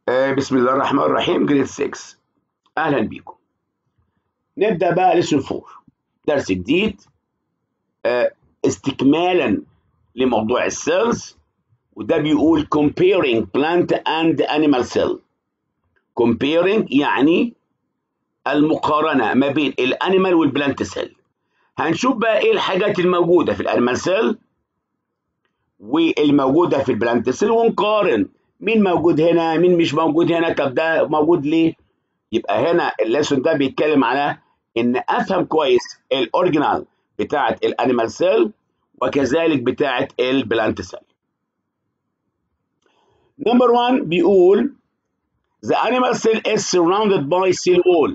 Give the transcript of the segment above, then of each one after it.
آه، بسم الله الرحمن الرحيم جريد 6 اهلا بيكم نبدا بقى ليسون 4 درس جديد آه، استكمالا لموضوع السيلز وده بيقول comparing plant and animal cell comparing يعني المقارنه ما بين الانيمال والبلانت سيل هنشوف بقى ايه الحاجات الموجوده في الانيمال سيل والموجوده في البلانت سيل ونقارن مين موجود هنا مين مش موجود هنا طب ده موجود ليه يبقى هنا الليسون ده بيتكلم على ان افهم كويس الاوريجينال بتاعه الانيمال سيل وكذلك بتاعه البلانت سيل نمبر 1 بيقول the animal cell is surrounded by cell wall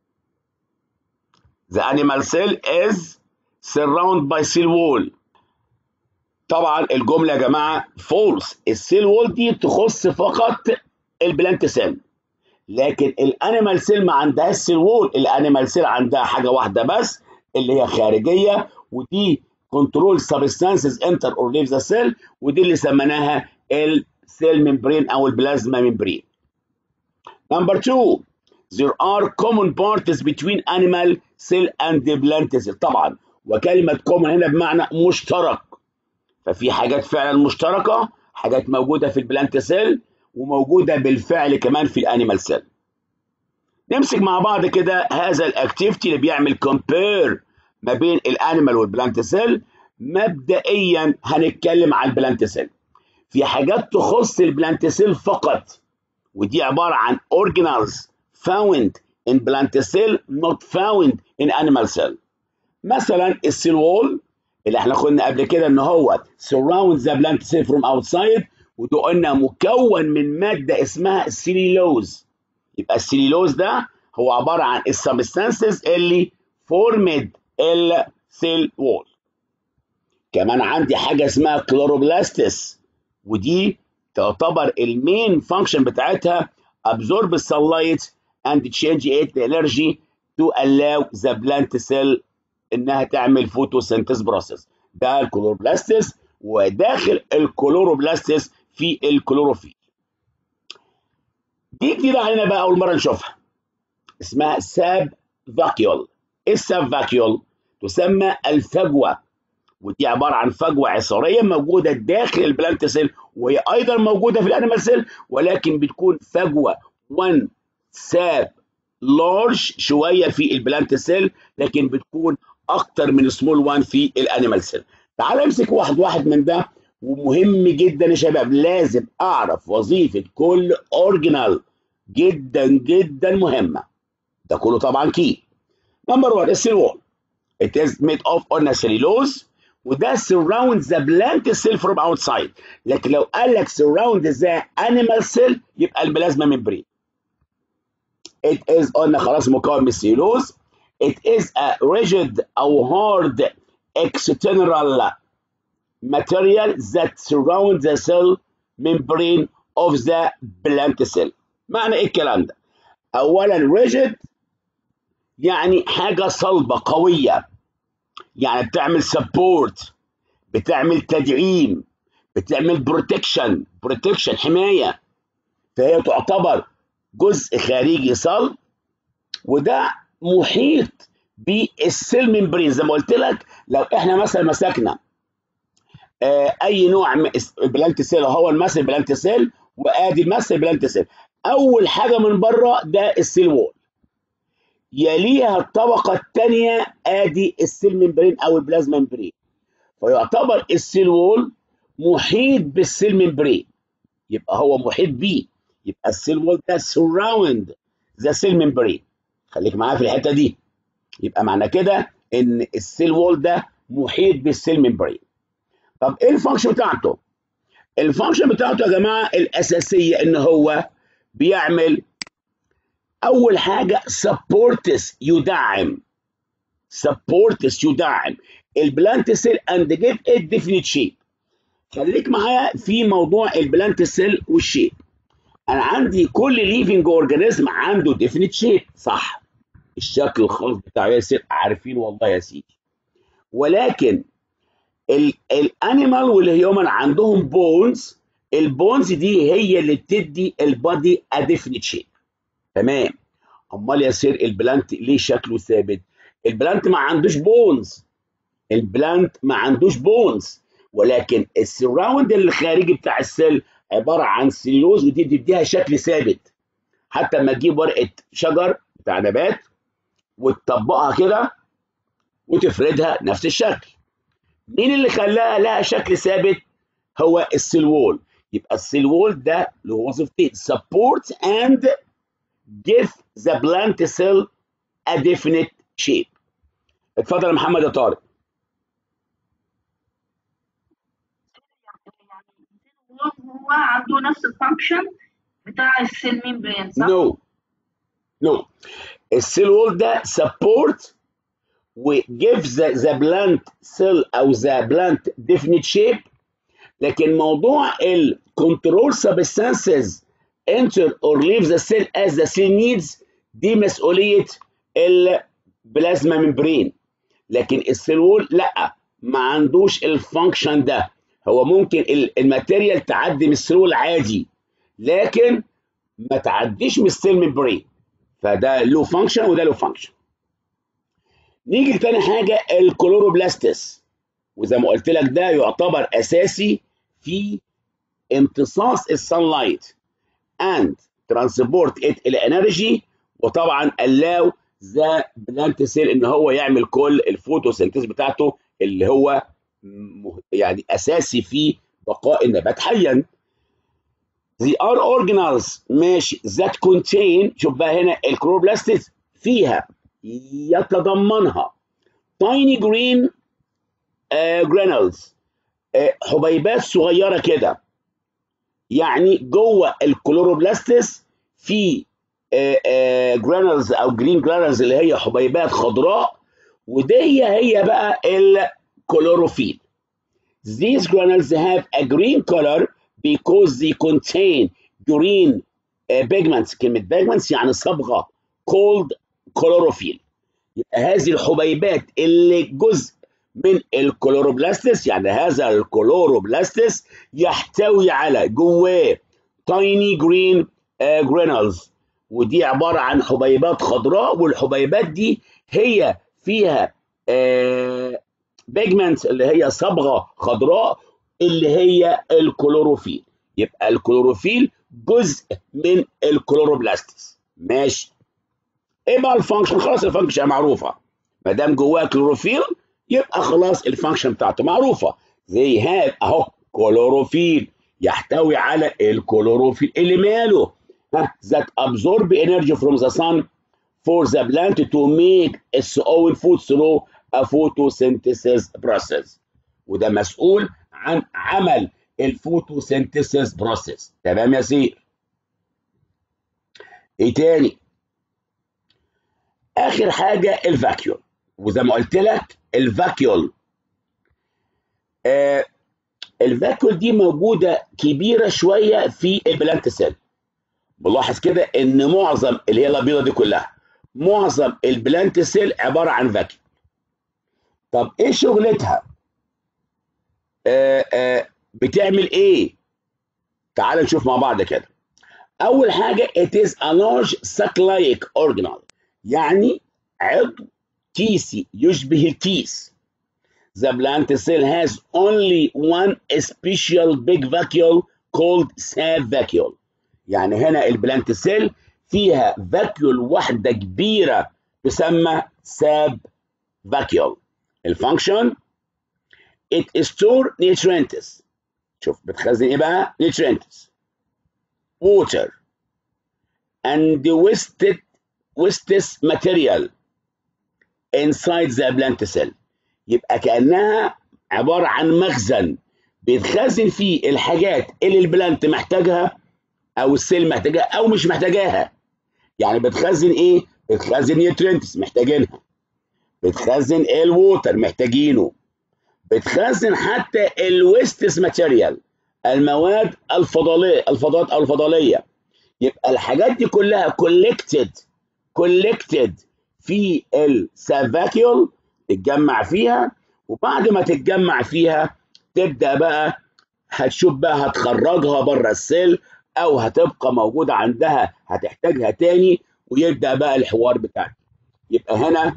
the animal cell is surrounded by cell wall طبعا الجمله يا جماعه فولس السيل وول دي تخص فقط البلانت سيل لكن الانيمال سيل ما عندهاش سيل وول الانيمال سيل عندها حاجه واحده بس اللي هي خارجيه ودي كنترول سبستانسز انتر اور ليف ذا سيل ودي اللي سميناها السيل ممبرين او البلازما ممبرين نمبر 2 there are common parts between animal cell and the plant cell طبعا وكلمه common هنا بمعنى مشترك ففي حاجات فعلا مشتركه حاجات موجوده في البلانت سيل وموجوده بالفعل كمان في الانيمال سيل نمسك مع بعض كده هذا الاكتيفيتي اللي بيعمل كومبير ما بين الانيمال والبلانت سيل مبدئيا هنتكلم عن البلانت سيل في حاجات تخص البلانت سيل فقط ودي عباره عن organelles found in plant cell not found in animal cell مثلا السيل وول اللي احنا قلنا قبل كده ان هو surround the plant cell from outside وده قلنا مكون من ماده اسمها السيليلوز يبقى السيليلوز ده هو عباره عن السبستانسز اللي فورمد السيل وول كمان عندي حاجه اسمها كلوروبلاستس ودي تعتبر المين فانكشن بتاعتها absorb sunlight and change it to energy to allow the plant cell انها تعمل فوتوسينثيز بروسيس ده الكلوروبلاستس وداخل الكلوروبلاستس في الكلوروفيل دي جديده علينا بقى اول مره نشوفها اسمها ساب فاكيول ايه الساب فاكيول تسمى الفجوه ودي عباره عن فجوه عصاريه موجوده داخل البلانت سيل وهي ايضا موجوده في الانيمال سيل ولكن بتكون فجوه 1 ساب لارج شويه في البلانت سيل لكن بتكون اكتر من سمول 1 في الانيمال سيل تعال امسك واحد واحد من ده ومهم جدا يا شباب لازم اعرف وظيفه كل اورجينال جدا جدا مهمه ده كله طبعا كي نمبر 1 السيل وول it is made of on cellulose وده surround the plant cell from outside لكن لو قال لك surround the animal cell يبقى البلازما ممبرين it is قلنا خلاص مكون من السيلوز it is a rigid أو hard external material that surrounds the cell membrane of the plant cell معنى ايه الكلام ده اولا rigid يعني حاجه صلبه قويه يعني بتعمل سبورت بتعمل تدعيم بتعمل بروتكشن بروتكشن حمايه فهي تعتبر جزء خارجي صلب وده محيط بالسيل ممبرين زي ما قلت لك لو احنا مثلا مسكنا آه اي نوع من البلانت سيل هو المثل البلانت سيل وادي المثل البلانت سيل اول حاجه من بره ده السيل وول يليها الطبقة الثانية ادي السيل ممبرين او البلازما ممبرين فيعتبر السيل وول محيط بالسيل ممبرين يبقى هو محيط بيه يبقى السيل وول ده سراوند ذا سيل ممبرين خليك معايا في الحتة دي يبقى معنى كده ان السيل وول ده محيط بالسيل ممبرين طب ايه الفانكشن بتاعته؟ الفانكشن بتاعته يا جماعة الأساسية ان هو بيعمل اول حاجه سبورتس يدعم سبورتس يدعم البلانت سيل اند جيف ات ديفينيت شيب خليك معايا في موضوع البلانت سيل والشيب انا عندي كل ليفنج اورجانيزم عنده ديفينيت شيب صح الشكل الخاص بتاع ياسر عارفين والله يا سيدي ولكن الانيمال والهيومن عندهم بونز البونز دي هي اللي بتدي البادي اديفنت شيب تمام امال يا سير البلانت ليه شكله ثابت البلانت ما عندوش بونز البلانت ما عندوش بونز ولكن السراوند الخارجي بتاع السيل عباره عن سيلوز ودي بتديها شكل ثابت حتى لما تجيب ورقه شجر بتاع نبات وتطبقها كده وتفردها نفس الشكل مين اللي خلاها لها شكل ثابت هو السيل وول يبقى السيل وول ده له وظيفتين support and give the plant cell a definite shape اتفضل يا محمد يا طارق هو عنده نفس الفانكشن بتاع السيل ميمبرين صح؟ نو نو السيل وول ده support و give the, the plant cell او the plant definite shape لكن موضوع ال control substances enter or leave the cell as the cell needs دي مسؤولية البلازما ممبرين لكن السيل وول لا ما عندوش الفانكشن ده هو ممكن الماتيريال تعدي من السيل وول عادي لكن ما تعديش من السيل ممبرين فده له فانكشن وده له فانكشن نيجي لتاني حاجه الكلوروبلاستس وزي ما قلت لك ده يعتبر اساسي في امتصاص السانلايت and transport it الى energy وطبعا allow ذا بلانت سيل ان هو يعمل كل الفوتوسينثيز بتاعته اللي هو يعني اساسي في بقاء النبات حيا they are organelles ماشي that contain شوف بقى هنا الكلوروبلاستس فيها يتضمنها tiny green uh, granules uh, حبيبات صغيره كده يعني جوه الكلوروبلاستس في جرانلز uh, او جرين جرانلز اللي هي حبيبات خضراء ودي هي بقى الكلوروفيل These granules have a green color because they contain green uh, pigments كلمة pigments يعني صبغة called chlorophyll يبقى هذه الحبيبات اللي جزء من الكلوروبلاستس يعني هذا الكلوروبلاستس يحتوي على جواه tiny green uh, granules ودي عبارة عن حبيبات خضراء والحبيبات دي هي فيها بيجمنت اللي هي صبغة خضراء اللي هي الكلوروفيل يبقى الكلوروفيل جزء من الكلوروبلاستس ماشي ايه بقى الفانكشن خلاص الفانكشن معروفة ما دام جواه كلوروفيل يبقى خلاص الفانكشن بتاعته معروفة زي هاد اهو كلوروفيل يحتوي على الكلوروفيل اللي ماله that absorb energy from the sun for the plant to make its own food through a photosynthesis process وده مسؤول عن عمل الفوتوسينثيسيس بروسيس تمام يا سير ايه تاني اخر حاجه الفاكيول وزي ما قلت لك الفاكيول آه الفاكيول دي موجوده كبيره شويه في البلانت سيل ملاحظ كده ان معظم اللي هي الابيضه دي كلها معظم البلانت سيل عباره عن فاكيول طب ايه شغلتها آه آه بتعمل ايه تعال نشوف مع بعض كده اول حاجه it is a large sac-like organelle يعني عضو كيسي يشبه الكيس the plant cell has only one special big vacuole called sap vacuole يعني هنا البلانت سيل فيها فاكيول واحده كبيره تسمى ساب فاكيول الفانكشن it store nutrients شوف بتخزن ايه بقى nutrients water and wasted wastes material inside the plant cell يبقى كانها عباره عن مخزن بيتخزن فيه الحاجات اللي البلانت محتاجها او السيل محتاجاها او مش محتاجاها يعني بتخزن ايه بتخزن نيوترينتس محتاجينها بتخزن الووتر محتاجينه بتخزن حتى الويستس ماتيريال المواد الفضليه الفضلات او الفضليه يبقى الحاجات دي كلها كولكتد كولكتد في السافاكيول تتجمع فيها وبعد ما تتجمع فيها تبدا بقى هتشوف بقى هتخرجها بره السيل او هتبقى موجوده عندها هتحتاجها تاني ويبدا بقى الحوار بتاعك يبقى هنا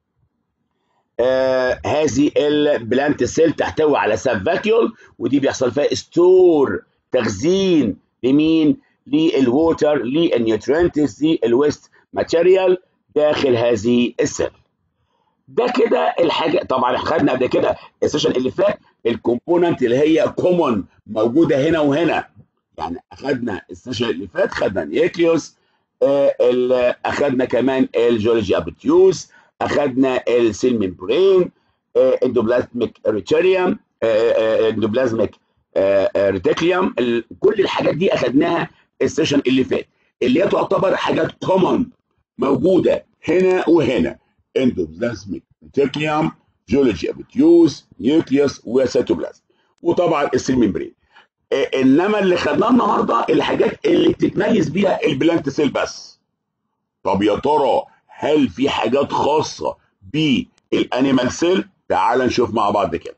آه هذه البلانت سيل تحتوي على سب فاكيول ودي بيحصل فيها ستور تخزين لمين للووتر للنيوترينتس للويست ماتيريال داخل هذه السيل ده كده الحاجه طبعا خدنا قبل كده السيشن اللي فات الكومبوننت اللي هي كومون موجوده هنا وهنا يعني اخدنا السيشن اللي فات خدنا نيوكليوس آه اخدنا كمان الجيولوجي ابتيوس اخدنا السيل ميمبرين آه اندوبلازميك ريتيريوم آه اندوبلازميك ريتيكليوم كل الحاجات دي اخدناها السيشن اللي فات اللي هي تعتبر حاجات كومون موجوده هنا وهنا اندوبلازميك ريتيكليوم جيولوجي ابتيوس نيوكليوس وسيتوبلازم وطبعا السيل ميمبرين انما اللي خدناه النهارده الحاجات اللي بتتميز بيها البلانت سيل بس طب يا ترى هل في حاجات خاصه بالانيمال سيل تعال نشوف مع بعض كده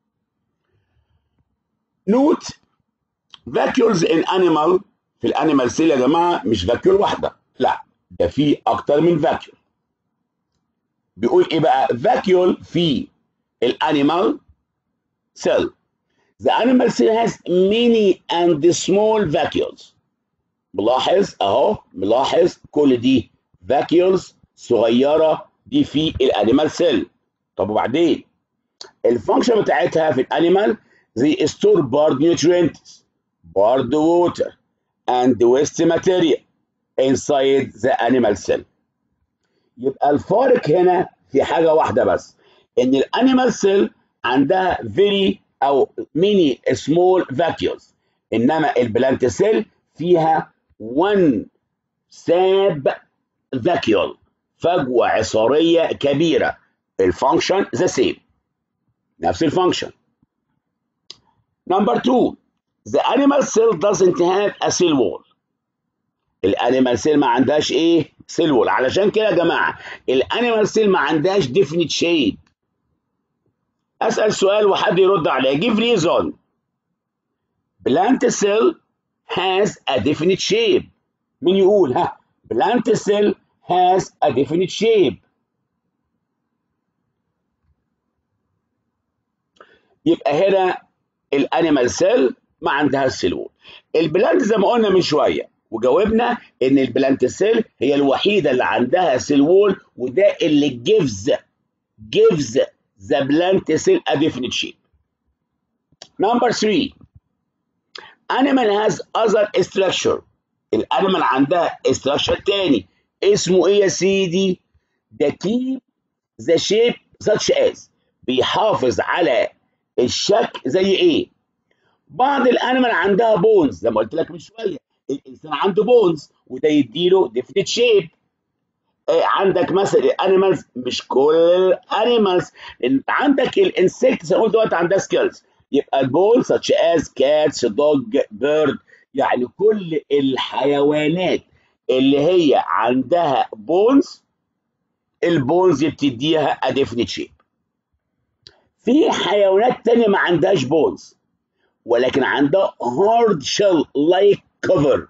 نوت فاكيولز ان انيمال في الانيمال سيل يا جماعه مش فاكيول واحده لا ده في اكتر من فاكيول بيقول ايه بقى فاكيول في الانيمال سيل The animal cell has many and small vacuoles. ملاحظ اهو ملاحظ كل دي vacuoles صغيره دي في الانيمال سيل. طب وبعدين الفانكشن بتاعتها في الانيمال زي store barred nutrients, barred water and waste material inside the animal cell. يبقى الفارق هنا في حاجه واحده بس ان الانيمال سيل عندها very او ميني سمول فاكيولز انما البلانت سيل فيها 1 ساب فاكيول فجوه عصاريه كبيره الفانكشن ذا سيم نفس الفانكشن نمبر 2 the animal cell doesn't have a cell wall الانيمال سيل ما عندهاش ايه سيل وول علشان كده يا جماعه الانيمال سيل ما عندهاش ديفينيت شيب اسال سؤال وحد يرد عليه give reason plant cell has a definite shape مين يقول ها plant cell has a definite shape يبقى هنا الانيمال سيل ما عندهاش سيلول البلانت زي ما قلنا من شويه وجاوبنا ان البلانت سيل هي الوحيده اللي عندها سيلول وده اللي جيفز جيفز the plant cell a definite shape. Number three, animal has other structure. الانيمال عندها structure تاني اسمه ايه يا سيدي؟ ده keep the shape such as بيحافظ على الشكل زي ايه؟ بعض الانيمال عندها بونز زي ما قلت لك من شويه الانسان عنده بونز وده يديله definite shape عندك مثلا الانيمالز مش كل الانيمالز انت عندك الانسكتس اقول دلوقتي عندها سكيلز يبقى البول such as cats dog bird يعني كل الحيوانات اللي هي عندها بونز البونز بتديها a definite shape في حيوانات تانية ما عندهاش بونز ولكن عندها hard shell like cover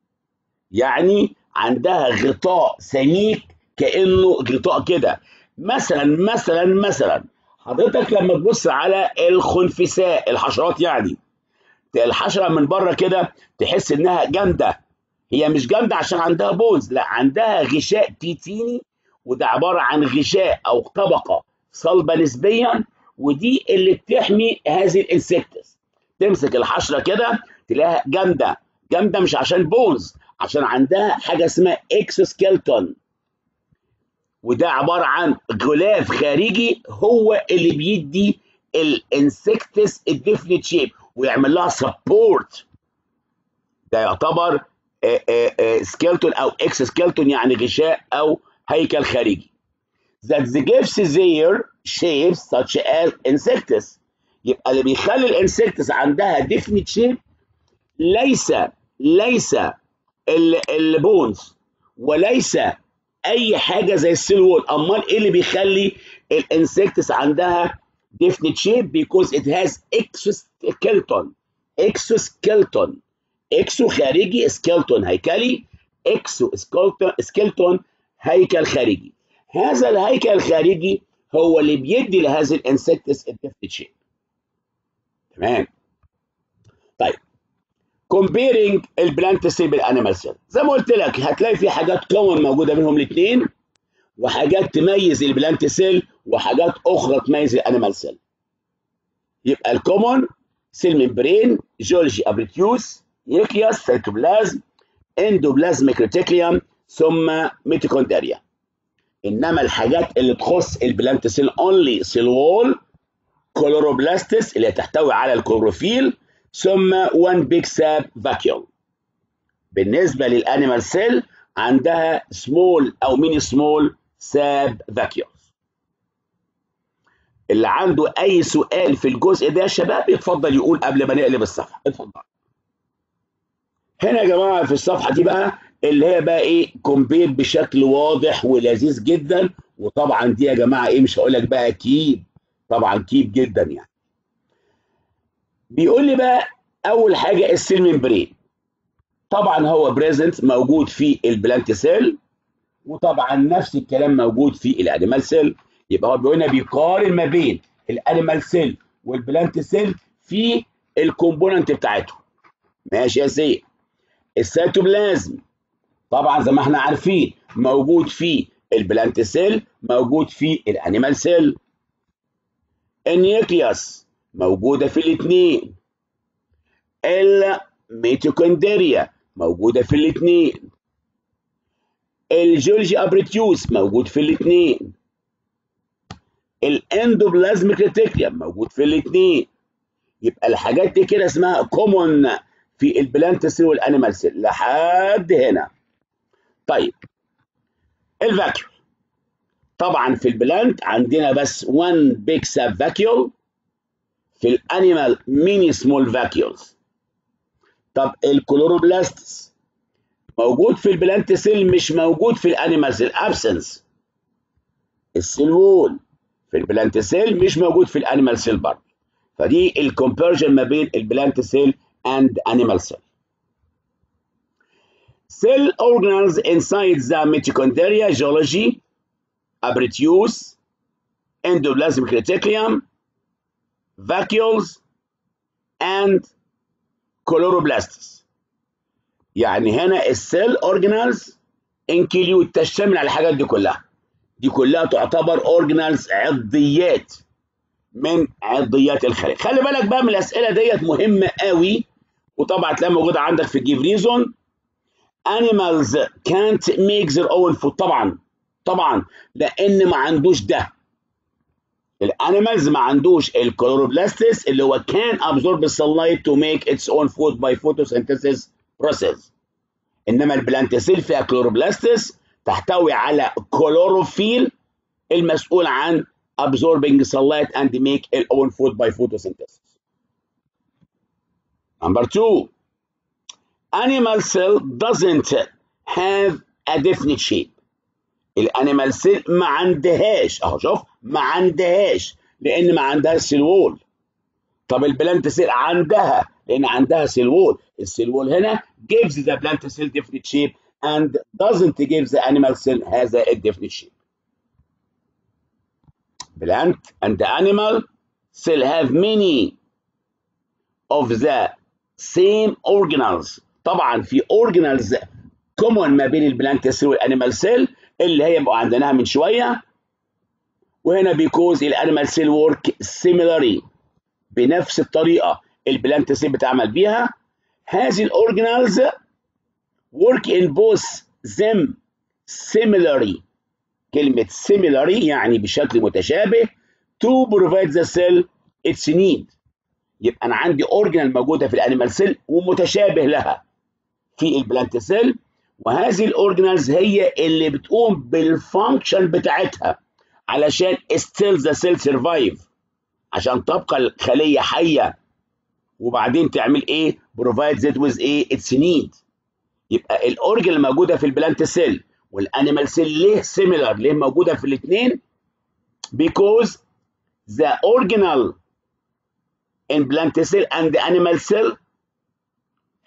يعني عندها غطاء سميك كانه غطاء كده مثلا مثلا مثلا حضرتك لما تبص على الخنفساء الحشرات يعني الحشره من بره كده تحس انها جامده هي مش جامده عشان عندها بونز لا عندها غشاء تيتيني وده عباره عن غشاء او طبقه صلبه نسبيا ودي اللي بتحمي هذه الانسكتس تمسك الحشره كده تلاقيها جامده جامده مش عشان بونز عشان عندها حاجه اسمها اكسوسكيلتون وده عباره عن غلاف خارجي هو اللي بيدي الانسكتس الديفنت شيب ويعمل لها سبورت ده يعتبر سكيلتون او اكس سكيلتون يعني غشاء او هيكل خارجي that gives their shapes such as insects يبقى اللي بيخلي الانسكتس عندها definite shape ليس ليس البونز وليس اي حاجه زي السيل وول امال ايه اللي بيخلي الانسكتس عندها definite shape because it has exoskeleton اكسوسكيلتون اكسو خارجي سكيلتون هيكلي اكسو سكيلتون هيكل خارجي هذا الهيكل الخارجي هو اللي بيدي لهذه الانسكتس الديفت شيب تمام طيب كومبيرنج البلانت سيل بالانيمال سيل زي ما قلت لك هتلاقي في حاجات كومن موجوده بينهم الاثنين وحاجات تميز البلانت سيل وحاجات اخرى تميز الانيمال سيل يبقى الكومن سيل ممبرين جولجي ابريتيوس نيوكليوس سيتوبلازم اندوبلازميك ريتيكليوم ثم ميتوكوندريا انما الحاجات اللي تخص البلانت سيل اونلي سيل وول كلوروبلاستس اللي تحتوي على الكلوروفيل ثم وان بيج ساب فاكيول بالنسبه للانيمال سيل عندها سمول او ميني سمول ساب فاكيولز اللي عنده اي سؤال في الجزء ده يا شباب يتفضل يقول قبل ما نقلب الصفحه اتفضل هنا يا جماعه في الصفحه دي بقى اللي هي بقى ايه كومبير بشكل واضح ولذيذ جدا وطبعا دي يا جماعه ايه مش هقول لك بقى كيب طبعا كيب جدا يعني بيقول لي بقى اول حاجه السيل ممبرين طبعا هو بريزنت موجود في البلانت سيل وطبعا نفس الكلام موجود في الانيمال سيل يبقى هو بيقول لنا بيقارن ما بين الانيمال سيل والبلانت سيل في الكومبوننت بتاعتهم ماشي يا سيدي السيتوبلازم طبعا زي ما احنا عارفين موجود في البلانت سيل موجود في الانيمال سيل النيوكليوس موجوده في الاثنين الميتوكوندريا موجوده في الاثنين الجولجي ابريتيوس موجود في الاثنين الاندوبلازميك ريتيكليوم موجود في الاثنين يبقى الحاجات دي كده اسمها كومون في البلانت سيل والانيمال سيل لحد هنا طيب الفاكيول طبعا في البلانت عندنا بس 1 بيج ساب فاكيول في الانيمال ميني سمول فاكيولز طب الكلوروبلاستس موجود في البلانت سيل مش موجود في الانيمال سيل ابسنس السيل وول في البلانت سيل مش موجود في الانيمال سيل برضه فدي الكومبارجن ما بين البلانت سيل and animal cell. Cell organelles inside the mitochondria geology, abritius, endoplasmic reticulum, vacuoles, and chloroplasts. يعني هنا السيل اورجانيلز انكليود تشتمل على الحاجات دي كلها. دي كلها تعتبر اورجانيلز عضيات من عضيات الخلية. خلي بالك بقى من الاسئله ديت مهمه قوي وطبعا تلاقيها موجوده عندك في الجيف ريزون animals can't make their own food طبعا طبعا لان ما عندوش ده الانيمالز ما عندوش الكلوروبلاستس اللي هو can absorb the sunlight to make its own food by photosynthesis process انما البلانت سيل فيها كلوروبلاستس تحتوي على كلوروفيل المسؤول عن absorbing sunlight and make its own food by photosynthesis Number two, animal cell doesn't have a definite shape. الانيمال سيل ما عندهاش اهو شوف ما عندهاش لان ما عندهاش سيل وول. طب البلانت سيل عندها لان عندها سيل وول. السيل وول هنا gives the plant cell definite shape and doesn't give the animal cell has a definite shape. Plant and the animal cell have many of the same organelles طبعا في organelles common ما بين البلانت سيل والانيمال سيل اللي هي بقى عندناها من شويه وهنا بيكوز الانيمال سيل ورك similarly بنفس الطريقه البلانت سيل بتعمل بيها هذه الاورجانيلز work in both them similarly كلمه similarly يعني بشكل متشابه to provide the cell its need يبقى انا عندي اورجانال موجوده في الانيمال سيل ومتشابه لها في البلانت سيل وهذه الاورجانالز هي اللي بتقوم بالفانكشن بتاعتها علشان ستيل ذا سيل سرفايف عشان تبقى الخليه حيه وبعدين تعمل ايه بروفايد ذات ويز ايه اتس نيد يبقى الاورجن الموجوده في البلانت سيل والانيمال سيل ليه سيميلر ليه موجوده في الاثنين because the organelle in plant cell and the animal cell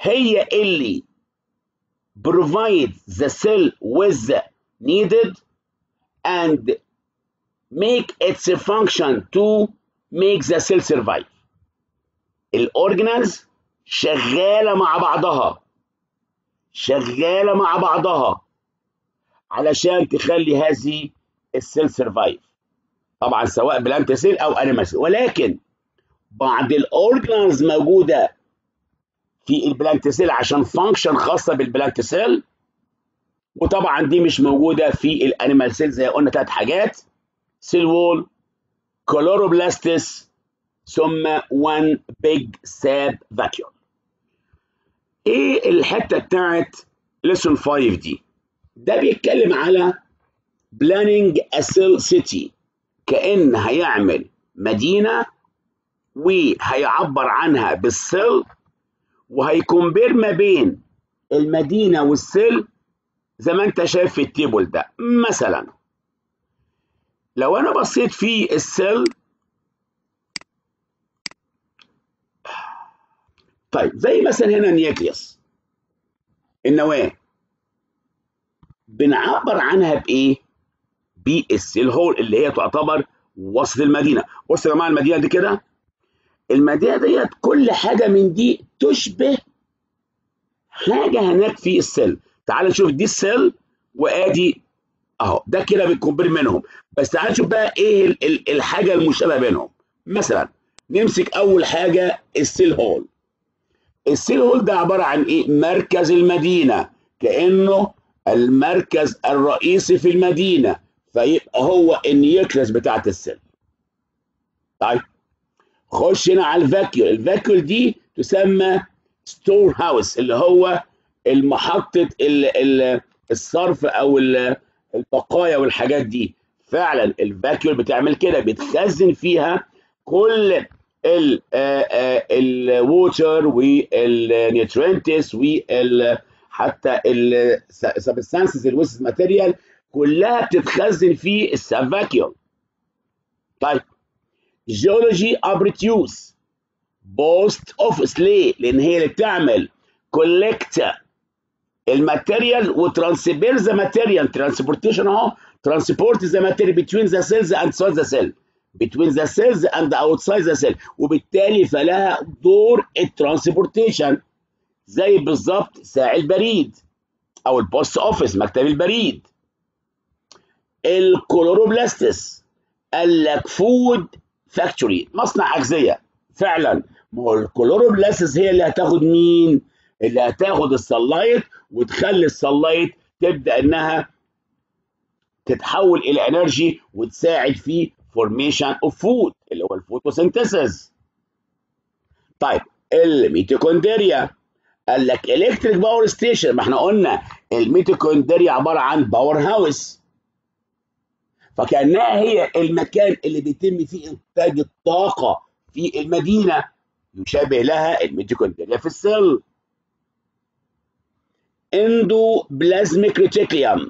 هي اللي provide the cell with the needed and make its function to make the cell survive الاورجنالز شغاله مع بعضها شغاله مع بعضها علشان تخلي هذه السيل سرفايف طبعا سواء بلانت سيل او انيمال سيل ولكن بعض الاورجنالز موجوده في البلانت سيل عشان فانكشن خاصه بالبلانت سيل وطبعا دي مش موجوده في الانيمال سيل زي قلنا ثلاث حاجات سيل وول كلوروبلاستس ثم one big sab vacuole ايه الحته بتاعت lesson 5 دي ده بيتكلم على planning a cell city كأن هيعمل مدينة وهيعبر عنها بالسيل وهيكمبير ما بين المدينة والسيل زي ما انت شايف في التيبل ده مثلا لو انا بصيت في السيل طيب زي مثلا هنا نيوكليوس النواه بنعبر عنها بايه؟ بالسيل هول اللي هي تعتبر وسط المدينه بص يا جماعه المدينه دي كده المدينه ديت كل حاجه من دي تشبه حاجه هناك في السيل تعال نشوف دي السيل وادي اهو ده كده بنكمبير منهم بس تعال نشوف بقى ايه ال- ال- الحاجه المشابهه بينهم مثلا نمسك اول حاجه السيل هول السيل هول ده عباره عن ايه مركز المدينه كانه المركز الرئيسي في المدينه فيبقى هو النيوكليس بتاعت السيل طيب خش هنا على الفاكيول الفاكيول دي تسمى ستور هاوس اللي هو المحطه ال- ال- الصرف او ال- البقايا والحاجات دي فعلا الفاكيول بتعمل كده بتخزن فيها كل الووتر والنيوترينتس وال حتى السبستانسز الويست ماتيريال كلها بتتخزن في السافاكيوم طيب جيولوجي ابريتيوس بوست اوفيس ليه؟ لان هي اللي بتعمل كولكت الماتيريال وترانسفير ذا ماتيريال ترانسبورتيشن اهو ترانسبورت ذا ماتيريال بتوين ذا سيلز اند سول ذا سيل between the cells and outside the cell وبالتالي فلها دور الترانسبورتيشن زي بالظبط ساعي البريد او البوست اوفيس مكتب البريد الكلوروبلاستس قال لك فود فاكتوري مصنع اغذيه فعلا ما هو الكلوروبلاستس هي اللي هتاخد مين؟ اللي هتاخد الصلايت وتخلي الصلايت تبدا انها تتحول الى انرجي وتساعد في فورميشن اوف فود اللي هو الفوتوسينثيسيس طيب الميتوكوندريا قال لك الكتريك باور ستيشن ما احنا قلنا الميتوكوندريا عباره عن باور هاوس فكانها هي المكان اللي بيتم فيه انتاج الطاقه في المدينه يشابه لها الميتوكوندريا في السيل اندو بلازميك ريتيكليوم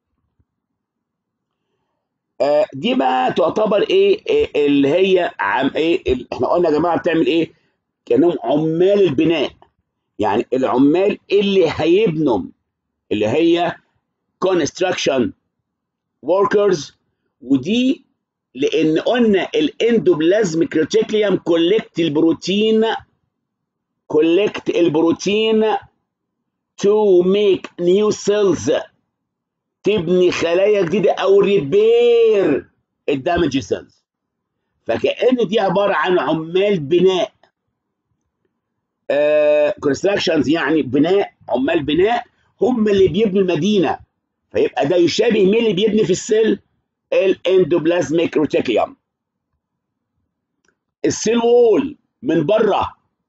آه دي بقى تعتبر ايه, إيه اللي هي عم ايه ال- احنا قلنا يا جماعه بتعمل ايه كانهم عمال البناء يعني العمال اللي هيبنوا اللي هي construction workers ودي لان قلنا الاندوبلازميك ريتيكليوم كولكت البروتين كولكت البروتين to make new cells تبني خلايا جديده او ريبير الدامج سيلز فكأن دي عباره عن عمال بناء كونستراكشنز يعني بناء عمال بناء هم اللي بيبنوا المدينه فيبقى ده يشابه مين اللي بيبني في السيل الاندوبلازميك روتيكليوم السيل وول من بره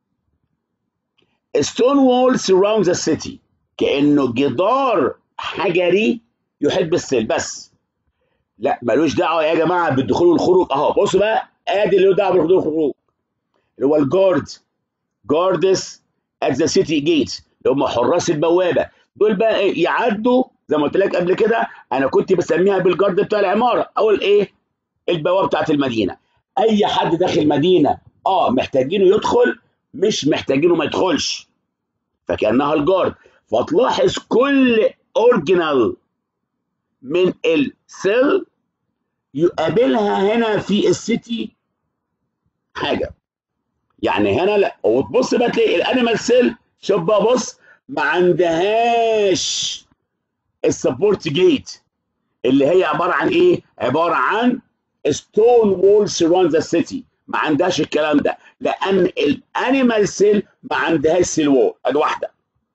ستون وول سراوند ذا سيتي كانه جدار حجري يحب السيل بس لا ملوش دعوه يا جماعه بالدخول والخروج اهو بصوا بقى ادي اللي له دعوه بالدخول والخروج اللي هو الجارد جاردس ات ذا سيتي جيت اللي هم حراس البوابه دول بقى إيه؟ يعدوا زي ما قلت لك قبل كده انا كنت بسميها بالجارد بتاع العماره او الايه البوابه بتاعت المدينه اي حد داخل مدينه اه محتاجينه يدخل مش محتاجينه ما يدخلش فكانها الجارد فتلاحظ كل اورجينال من السيل يقابلها هنا في السيتي حاجه يعني هنا لا وتبص بقى تلاقي الانيمال سيل شوف بقى بص ما عندهاش السبورت جيت اللي هي عباره عن ايه؟ عباره عن ستون وول سراوند ذا سيتي ما عندهاش الكلام ده لان الانيمال سيل ما عندهاش سيل وول ادي واحده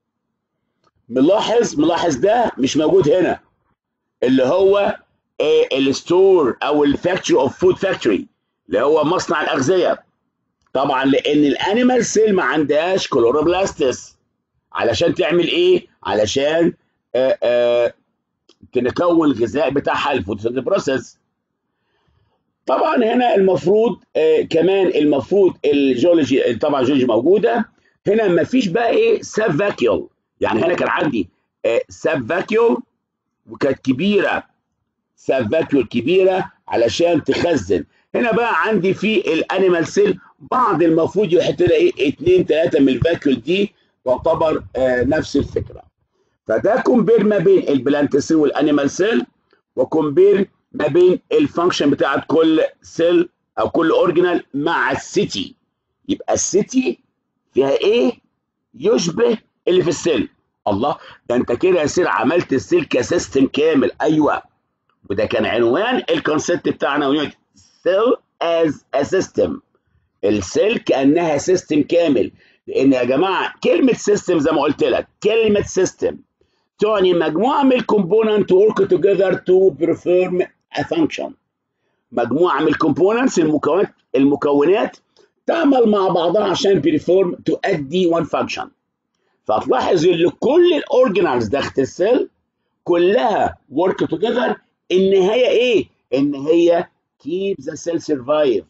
ملاحظ ملاحظ ده مش موجود هنا اللي هو الستور او الفاكتوري اوف فود فاكتوري اللي هو مصنع الاغذيه طبعا لان الانيمال سيل ما عندهاش كلوروبلاستس علشان تعمل ايه علشان آآ آآ تكون الغذاء بتاعها الفوتوسينثيز بروسيس طبعا هنا المفروض آه كمان المفروض الجيولوجي طبعا الجيولوجي موجوده هنا ما فيش بقى ايه ساب فاكيول يعني هنا كان عندي آه ساب فاكيول وكانت كبيره ساب فاكيول كبيره علشان تخزن هنا بقى عندي في الانيمال سيل بعض المفروض يحط لها ايه 2 3 من الفاكيول دي تعتبر آه نفس الفكره فده كومبير ما بين البلانت سيل والانيمال سيل وكومبير ما بين الفانكشن بتاعت كل سيل او كل اورجانال مع السيتي يبقى السيتي فيها ايه يشبه اللي في السيل الله ده انت كده يا سير عملت السيل كسيستم كامل ايوه وده كان عنوان الكونسيبت بتاعنا سيل از ا سيستم السيل كانها سيستم كامل لان يا جماعه كلمه سيستم زي ما قلت لك كلمه سيستم تعني مجموعه من الكومبوننت ورك توجذر تو بيرفورم ا فانكشن مجموعه من الكومبوننتس المكونات المكونات تعمل مع بعضها عشان بيرفورم تؤدي وان فانكشن فهتلاحظ ان كل الاورجانيلز داخل السيل كلها ورك توجذر النهايه ايه؟ ان هي keep the cell survive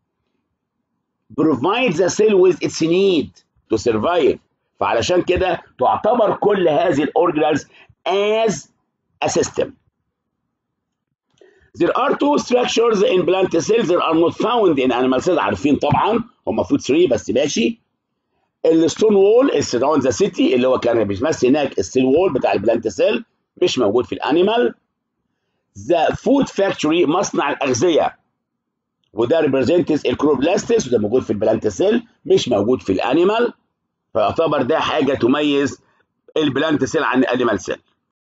provide the cell with its need to survive فعلشان كده تعتبر كل هذه الاورجانيلز as a system There are two structures in plant cells that are not found in animal cells عارفين طبعا هم المفروض 3 بس ماشي الستون وول السراوند ذا سيتي اللي هو كان بيمثل هناك السيل وول بتاع البلانت سيل مش موجود في الانيمال ذا فود فاكتوري مصنع الاغذيه وده ريبريزنتس الكروبلاستس وده موجود في البلانت سيل مش موجود في الانيمال فيعتبر ده حاجه تميز البلانت سيل عن الانيمال سيل